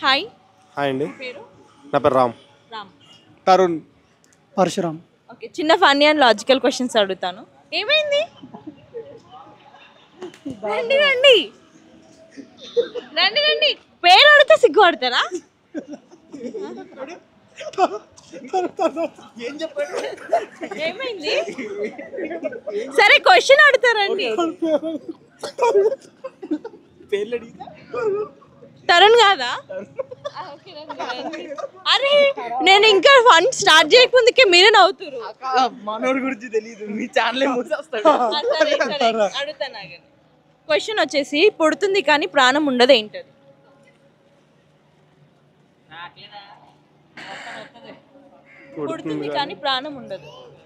Hi hi అండి పేరు నా పేరు రామ్ రామ్ తరుణ్ పరశురామ్ ఓకే చిన్న ఫన్నీ అండ్ లాజికల్ క్వశ్చన్స్ అడుగుతాను ఏమైంది రండి రండి రండి రండి పేరు అడిగితే సిగ్గుపడతారా ఏమైంది సరే క్వశ్చన్ అడుగుతారండి తరుణ్ కాదా ఆ, ఓకే, రండి, రండి. అరే నేను ఇంకా ఫన్ స్టార్ట్ చేయకముందుకే మీరే నవ్వుతురు మనోడి గురించి తెలియదు మీ ఛానల్ మూసేస్తాడు ఆ, సరే సరే అడుగుతాను ఆగండి క్వశ్చన్ వచ్చేసి పుడుతుంది కానీ ప్రాణం ఉండదు ఏంటది పుడుతుంది కానీ ప్రాణం ఉండదు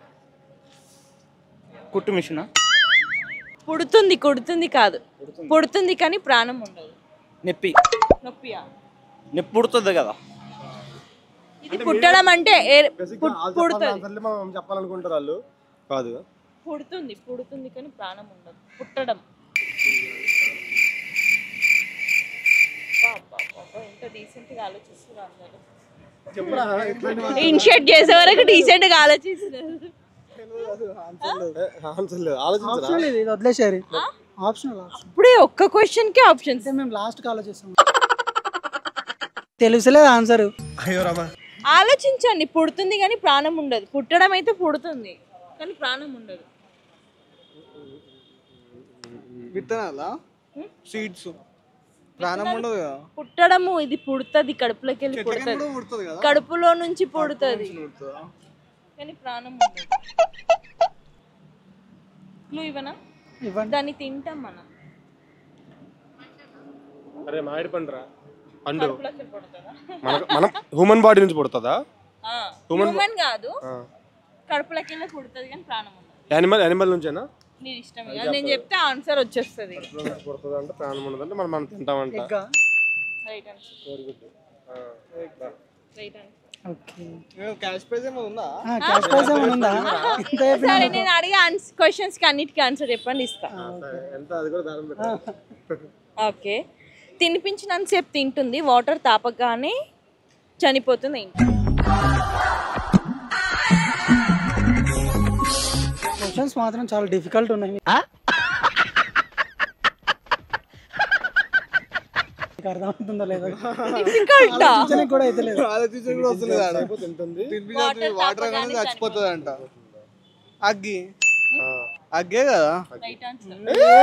కుట్టు మిషన్ పుడుతుంది కుడుతుంది కాదు పుడుతుంది కానీ ప్రాణం ఉండదు నొప్పి నొప్పియా నొప్పి పుడుతుంది కదా ఇది పుట్టడం అంటే ఏ- పుట్- పుడుతుంది ఆన్సర్లే మనం చెప్పాలనుకుంటారు వాళ్ళు కాదు పుడుతుంది పుడుతుంది కానీ ప్రాణం ఉండదు పుట్టడం అబ్బా, అబ్బా, అబ్బా, ఎంత డీసెంట్ గా ఆలోచిస్తున్నారు అందరూ ఇన్షియేట్ చేసే వరకు డీసెంట్ గా ఆలోచిస్తున్నారు ఆన్సర్ లేదు ఆలోచించరా ఆప్షన్ లేదు ఇది వదిలేసారు ఆప్షనల్ ఆప్షన్ ఇప్పుడే ఒక్క క్వశ్చన్ కి ఆప్షన్స్ అంటే మేము లాస్ట్ ఆలోచిస్తాం తెలుసలేదు ఆన్సర్ అయ్యో రామా ఆలోచించండి పుడుతుంది కానీ ప్రాణం ఉండదు పుట్టడం అయితే పుడుతుంది కానీ ప్రాణం ఉండదు విత్తనాలా సీడ్స్ ప్రాణం ఉండదు కదా పుట్టడము ఇది పుడుతుంది కడుపులోకి వెళ్ళి పుడుతుంది కూడా పుడుతుంది కదా కడుపులో నుంచి పుడుతుంది పుడుతుందా? కానీ ప్రాణం ఉండదు క్లూ ఇవ్వనా ఇవ్వండి దాన్ని తింటాం మనం అరే మామిడి పండురా పండు కడుపులోకి వెళ్ళి పుడుతుందా మన మనం హ్యూమన్ బాడీ నుంచి పుడుతుందా హ్యూమన్ కాదు కడుపులోకి వెళ్ళి పుడుతుంది కానీ ప్రాణం ఉండదు యానిమల్ యానిమల్ నుంచేనా నీ ఇష్టం ఇక. నేను చెప్తే ఆన్సర్ వచ్చేస్తుంది పుడుతుంది అంటే ప్రాణం ఉండదంటే మనం మనం తింటామంట ఇంకా right answer right answer okay ఏ, క్యాష్ ప్రైజ్ ఏమో ఉందా క్యాష్ ప్రైజ్ ఏమైనా ఉందా ఇంత సరే నేను అడిగే క్వశ్చన్స్ కి అన్నిటికీ ఆన్సర్ చెప్పండి ఇస్తా ఎంత అది కూడా దారం పెట్టాలి ఓకే తినిపించినంతసేపు తింటుంది వాటర్ తాపగానే చనిపోతుంది ఏంటి క్వశ్చన్స్ మాత్రం చాలా డిఫికల్ట్ ఉన్నాయి మీకు అర్థమవుతుందో లేదో డిఫికల్ట్ ఆలోచించడానికి కూడా అయితే లేదు ఆలోచించడం కూడా వస్తుంది ఆడ తింటుంది తినిపించాలి వాటర్ కానీ చచ్చిపోతుంది అంట అగ్గి అగ్గే కదా రైట్ ఆన్సర్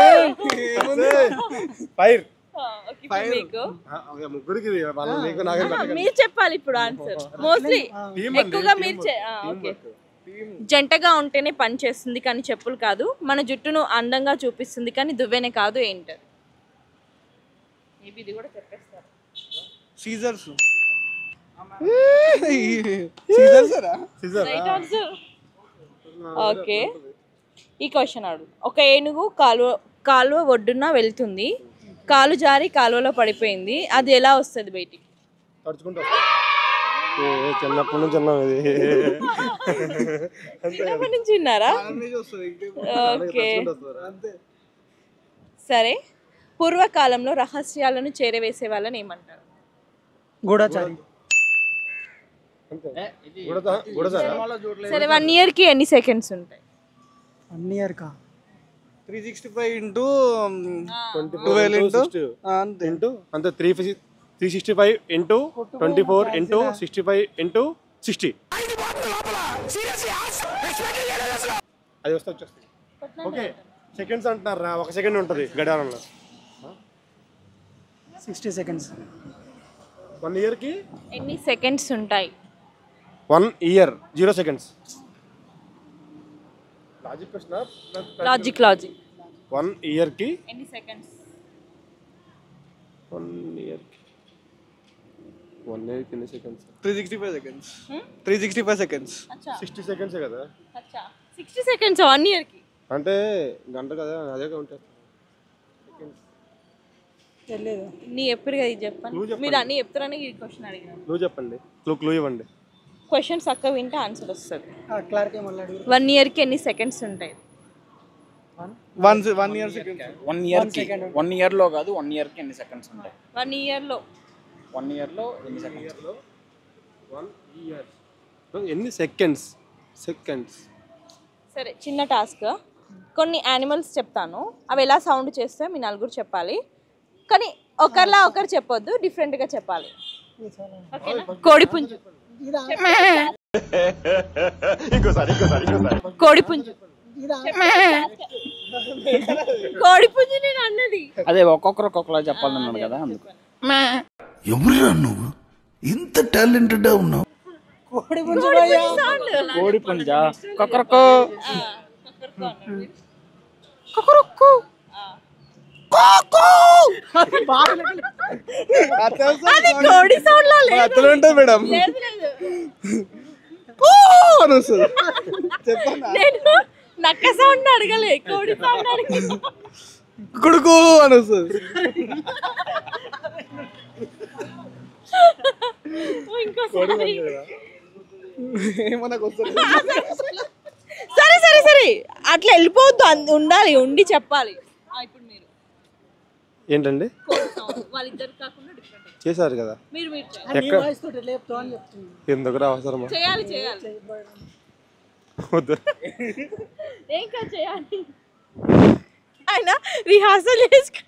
ఫైర్ మీకు ముగ్గురికి ఇది. వాళ్ళు నీకు నాకే పెట్టకండి. మీరు చెప్పాలి ఇప్పుడు ఆన్సర్ మోస్ట్లీ Team అండి, ఎక్కువగా team మీరు work. చే- ఆ, ఓకే జంటగా ఉంటేనే పని చేస్తుంది కానీ చెప్పులు కాదు మన జుట్టును అందంగా చూపిస్తుంది కానీ దువ్వెనే కాదు ఏంటది మేబీ ఇది కూడా చెప్పేస్తారు scissors scissors Scissor. Right answer okay ఈ క్వశ్చన్ అడుగు ఒక ఏనుగు కాలువ కాలువ ఒడ్డున వెళ్తుంది కాలు జారి కాలువలో పడిపోయింది అది ఎలా వస్తుంది బయటికి తడుచుకుంటూ వస్తా. ఏ, చిన్నప్పటి నుంచి ఉన్నాం ఇది చిన్నప్పటి నుంచి ఉన్నారా ఓకే అంతే సరే పూర్వకాలంలో రహస్యాలను చేరవేసే వాళ్ళని ఏమంటారు గూఢచారి గుడతా గుడతారా సరే వన్ ఇయర్ కి ఎన్ని సెకండ్స్ ఉంటాయి వన్ ఇయర్ కా three sixty five into twenty twelve into into అంతే ఇంటూ అంతే three three sixty five into twenty four into sixty five into sixty అది వస్తే వచ్చేస్తుంది ఓకే సెకండ్స్ అంటున్నారా ఒక సెకండ్ ఉంటుంది గడియారంలో సిక్స్టీ సెకండ్స్ వన్ ఇయర్కి ఎన్ని సెకండ్స్ ఉంటాయి one year zero seconds logic question logic logic one ఇయర్కి ఎన్ని సెకండ్స్ వన్ ఇయర్కి వన్ ఇయర్కి ఎన్ని seconds three sixty five seconds three sixty five seconds అచ్చా సిక్స్టీ సెకండ్సే కదా అచ్చా సిక్స్టీ సెకండ్స్ వన్ ఇయర్ కి అంటే గంట కదా అదే ఉంటారు తెలియదు నీ ఎప్పుడు కదా ఇది చెప్పండి నువ్వు చెప్పండి. మీరు అన్ని చెప్తారని ఈ క్వశ్చన్ అడిగినాను క్లూ చెప్పండి క్లూ క్లూ ఇవ్వండి క్వశ్చన్ చక్కగా వింటే ఆన్సర్ వస్తుంది క్లారిటీ మళ్ళీ అడుగు వన్ ఇయర్ కి ఎన్ని సెకండ్స్ ఉంటాయి one one year seconds one year కి వన్ ఇయర్ లో కాదు వన్ ఇయర్ కి ఎన్ని సెకండ్స్ ఉంటాయి వన్ ఇయర్ లో వన్ ఇయర్లో ఎన్ని సెకండ్స్ వన్ ఇయర్ ఎన్ని సెకండ్స్ సెకండ్స్ సరే చిన్న టాస్క్ కొన్ని యానిమల్స్ చెప్తాను అవి ఎలా సౌండ్ చేస్తే మీ నలుగురు చెప్పాలి కానీ ఒకరిలా ఒకరు చెప్పొద్దు డిఫరెంట్గా చెప్పాలి ఓకేనా? కోడి పుంజు కోడి పుంజు కోడి పుంజు నేను అన్నది అదే ఒక్కొక్కరు ఒక్కొక్కలా చెప్పాలన్నాడు కదా అందుకు ఎవరురా నువ్వు ఇంత టాలెంటెడ్ ఉన్నావు కోడి పుంజా కొక్కరకో అది కోడి సౌండ్ లా లేదు. అట్లా ఉంటుంది మేడం లేదు, లేదు. అని వస్తుంది చెప్పన్నా నేను నక్క సౌండ్ అడగలే కోడి సౌండ్ అడగలే కుడుకు అని వస్తుంది ఇంకోసారి ఏమన్నా వస్తుంది సరే సరే సరే అట్లా వెళ్ళిపోవద్దు అంద- ఉండాలి ఉండి చెప్పాలి ఆ, ఇప్పుడు మీరు ఏంటండి కోడి sound. వాళ్ళిద్దరు కాకుండా డిఫరెంట్ చేశారు కదా మీరు మీరు చేయాలి. ఎక్కడ వాయిస్ తోటి లేపుతావు అని చెప్తుంది ఎందుకు అవసరమా చేయాలి చేయాలి వద్దు ఏం కాదు చేయాలి ఆయన రిహార్సల్ చేసుకు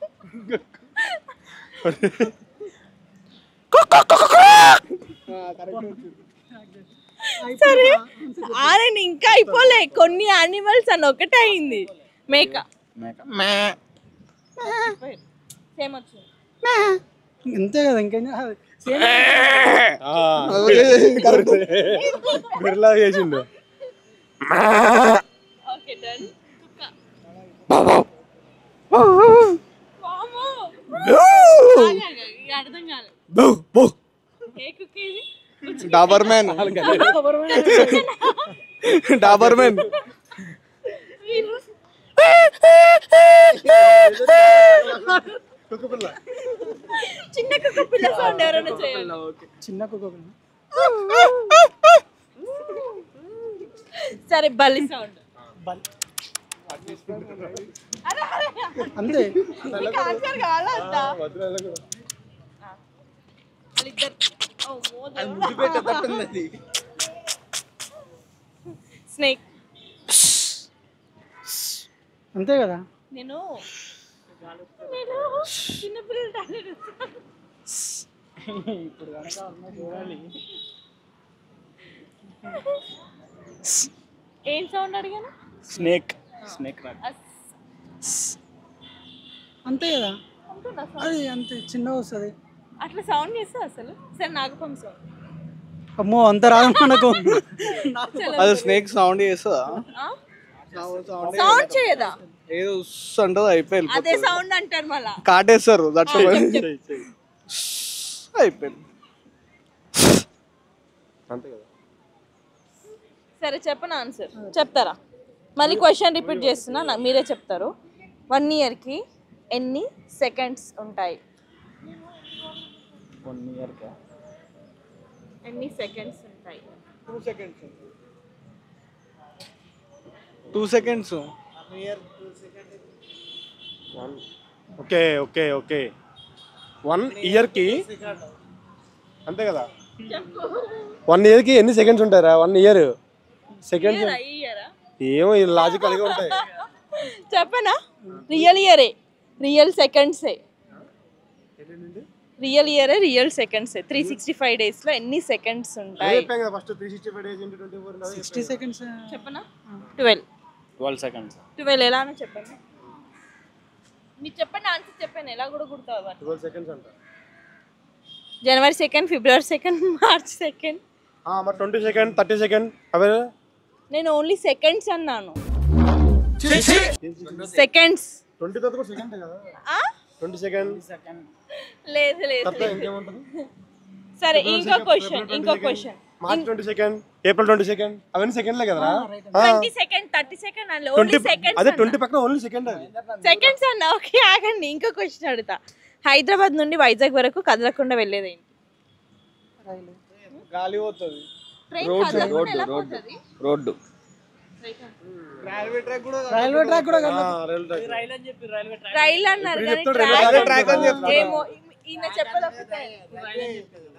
సరే ఆయన ఇంకా అయిపోలే కొన్ని యానిమల్స్ అని ఒకటే అయింది మేక మేక సేమ్ వచ్చింది అంతే కదా ఇంకేం సేమ్ గొర్రెలా చేసిండు ఓకే డన్ కుక్క వామ్మో. ఆగు, ఆగు, ఇది అర్థం కాలేదు ఏ కుక్క ఇది డాబర్ మ్యాన్ డాబర్ మ్యాన్ మీరు చిన్న కుక్క పిల్ల సౌండ్ ఎవరైనా చేయాలి చిన్న కుక్క సరే బల్లి సౌండ్ అంతే మీకు ఆన్సర్ కావాలా వద్దా? వాళ్ళిద్దరు స్నేక్ అంతే కదా నేను నేను చిన్నపిల్లల టాలెంట్ ఏం సౌండ్ అడిగాను స్నేక్ స్నేక్ రాక్ అస్- అంతే కదా అంటున్నా sound. అది అంతే చిన్నగా వస్తుంది అట్లా సౌండ్ చేస్తా అసలు సరే నాగపం సౌండ్ అమ్మో అంత రాదు మనకు అది స్నేక్ సౌండ్ చేస్తుందా సౌండ్ చేయదా ఏదో ఉస్ అంటది అయిపోయింది అదే సౌండ్ అంటారు మళ్ళా కాటేస్తారు దట్టు అయిపోయింది అంతే కదా సరే చెప్పను ఆన్సర్ చెప్తారా మళ్ళీ క్వశ్చన్ రిపీట్ చేస్తున్నా నా- మీరే చెప్తారు వన్ ఇయర్కి ఎన్ని సెకండ్స్ ఉంటాయి వన్ ఇయర్గా ఎన్ని సెకండ్స్ ఉంటాయి two seconds two seconds one okay okay okay one ఇయర్కి అంతే కదా వన్ ఇయర్కి ఎన్ని సెకండ్స్ ఉంటారా వన్ ఇయర్ సెకండ్స్ ఇయరా ఏమో ఈ లాజికల్గా ఉంటాయి చెప్పనా రియల్ ఇయరే రియల్ సెకండ్సే రియల్ ఇయరే రియల్ సెకండ్సే త్రీ సిక్స్టీ ఫైవ్ డేస్లో ఎన్ని సెకండ్స్ ఉంటాయి చెప్పాం కదా first three sixty five days into twenty four sixty seconds చెప్పనా ట్వెల్వ్ ట్వెల్వ్ సెకండ్స్ ట్వెల్వ్ ఎలానో చెప్పండి మీరు చెప్పండి ఆన్సర్ చెప్పండి ఎలా కూడా గుర్తు ట్వెల్వ్ సెకండ్స్ అంట January second February second March second మరి ట్వంటీ సెకండ్ థర్టీ సెకండ్ అవే నేను ఓన్లీ సెకండ్స్ అన్నాను సెకండ్స్ ట్వంటీ తర్వాత కూడా సెకండ్ కదా ట్వంటీ సెకండ్ లేదు లేదు తర్వాత ఇంకేముంటుంది సరే ఇంకో క్వశ్చన్ ఇంకో question March twenty second April twenty second అవన్నీ సెకండ్లే కదా ట్వంటీ సెకండ్ థర్టీ సెకండ్ అన్న ఓన్లీ ట్వంటీ సెకండ్స్ అదే ట్వంటీ పక్కన ఓన్లీ సెకండ్ అది సెకండ్స్ అన్న ఓకే ఆగండి ఇంకో క్వశ్చన్ అడుగుతా హైదరాబాద్ నుండి వైజాగ్ వరకు కదలకుండా వెళ్ళేది ఏంటి గాలి పోతుంది ట్రైన్ కదలకుండా ఎలా పోతుంది రోడ్డు రైల్వే ట్రాక్ కూడా రైల్వే ట్రాక్ కూడా కదా రైలు ట్రాక్ రైలు అన్నారు కానీ చెప్తాడు, track రైల్వే ట్రాక్ అని అన్నారు. ఏమో ఈయన చెప్పలేకపోతే